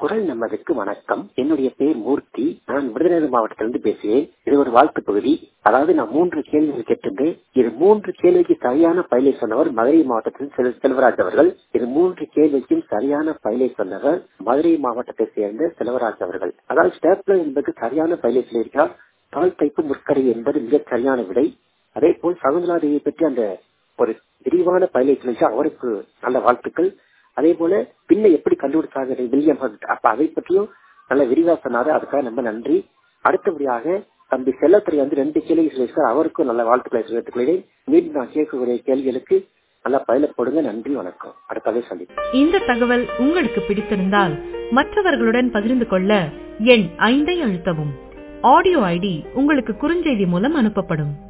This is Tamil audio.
குரல் நமதுக்கு வணக்கம் என்னுடைய பேர் மூர்த்தி நான் விருதுநகர் மாவட்டத்திலிருந்து பேசுகிறேன் இது ஒரு வாழ்த்து பகுதி அதாவது நான் மூன்று கேள்விகள் கேட்டிருந்தேன் இது மூன்று கேள்விக்கு சரியான பயிலை சொன்னவர் மதுரை மாவட்டத்தில் செல்- செல்வராஜ் அவர்கள் இது மூன்று கேள்விக்கும் சரியான பயிலை சொன்னவர் மதுரை மாவட்டத்தை சேர்ந்த செல்வராஜ் அவர்கள் அதாவது ஸ்டேப்லர் என்பது சரியான பயிலை சொல்லியிருக்கிறார் தாழ் தைப்பு முற்கரை என்பது மிகச் சரியான விடை அதே போல் சகுந்தலாதேவியை பற்றி அந்த ஒரு விரிவான பயிலை சொல்லிச்சு அவருக்கு நல்ல வாழ்த்துக்கள் அதே போல பின்ன எப்படி கண்டுபிடிச்சாங்க வில்லியம் ஹர்ட் அப்ப அதை பற்றியும் நல்ல விரிவா சொன்னாரு அதுக்காக ரொம்ப நன்றி அடுத்தபடியாக தம்பி செல்லத்துறை வந்து ரெண்டு கேள்வி சொல்லியிருக்கார் அவருக்கும் நல்ல வாழ்த்துக்களை தெரிவித்துக் கொள்கிறேன் மீண்டும் நான் கேட்கக்கூடிய கேள்விகளுக்கு நல்லா பயில போடுங்க நன்றி வணக்கம் அடுத்தவே சந்திப்போம் இந்த தகவல் உங்களுக்கு பிடித்திருந்தால் மற்றவர்களுடன் பகிர்ந்து கொள்ள எண் ஐந்தை அழுத்தவும் ஆடியோ ஐடி உங்களுக்கு குறுஞ்செய்தி மூலம் அனுப்பப்படும்